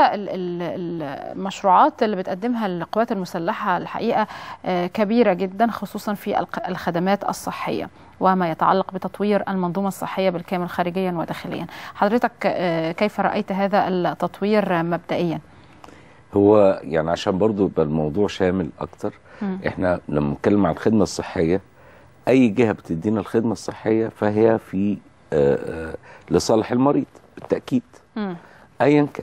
ال- ال- المشروعات اللي بتقدمها القوات المسلحة الحقيقة آه، كبيرة جدا خصوصا في الق- الخدمات الصحية وما يتعلق بتطوير المنظومة الصحية بالكامل خارجيا وداخليا حضرتك آه، كيف رأيت هذا التطوير مبدئيا؟ هو يعني عشان برضو يبقى الموضوع شامل اكتر مم. احنا لما نتكلم عن الخدمه الصحيه اي جهه بتدينا الخدمه الصحيه فهي في آه، آه، لصالح المريض بالتاكيد مم. ايا كان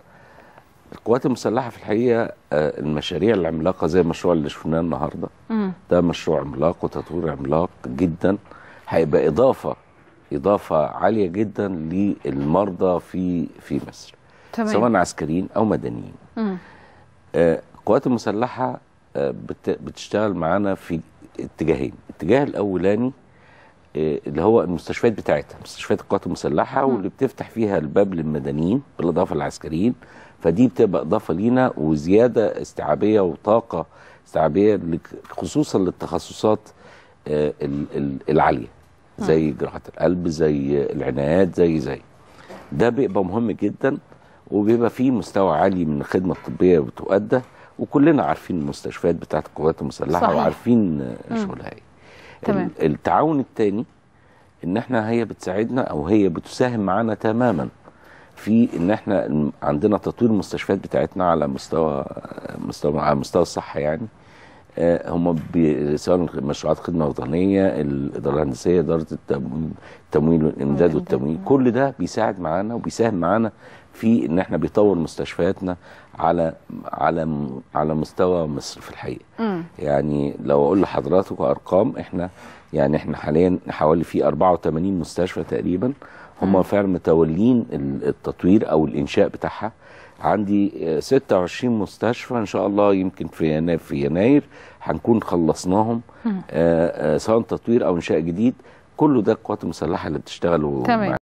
القوات المسلحه في الحقيقه آه، المشاريع العملاقه زي المشروع اللي شفناه النهارده مم. ده مشروع عملاق وتطوير عملاق جدا هيبقى اضافه اضافه عاليه جدا للمرضى في في مصر تمام. سواء عسكريين او مدنيين مم. آه، القوات المسلحه آه، بت- بتشتغل معانا في اتجاهين الاتجاه الاولاني آه، اللي هو المستشفيات بتاعتها مستشفيات القوات المسلحه واللي بتفتح فيها الباب للمدنيين بالاضافه للعسكريين فدي بتبقى اضافه لينا وزياده استيعابيه وطاقه استيعابيه لك- خصوصا للتخصصات آه، ال- ال- العاليه زي جراحه القلب زي العنايات زي زي ده بيبقى مهم جدا وبيبقى فيه مستوى عالي من الخدمه الطبيه بتؤدى وكلنا عارفين المستشفيات بتاعت القوات المسلحه صحيح. وعارفين آه، مم. شغلها ايه تمام. ال- التعاون الثاني ان احنا هي بتساعدنا او هي بتساهم معانا تماما في ان احنا م- عندنا تطوير المستشفيات بتاعتنا على مستوى مستوى على مستوى الصحه يعني آه، هم بي- سواء مشروعات خدمه وطنيه الاداره الهندسيه اداره التم- التمويل والامداد والتمويل كل ده بيساعد معانا وبيساهم معانا في ان احنا بيطور مستشفياتنا على على م- على مستوى مصر في الحقيقه مم. يعني لو اقول لحضراتكم ارقام احنا يعني احنا حاليا حوالي في 84 مستشفى تقريبا هم فعلا متولين ال- التطوير او الانشاء بتاعها عندي آه، 26 مستشفى ان شاء الله يمكن في يناير في يناير هنكون خلصناهم مم. آه، آه، سواء تطوير او انشاء جديد كله ده القوات المسلحه اللي بتشتغل تمام. ومع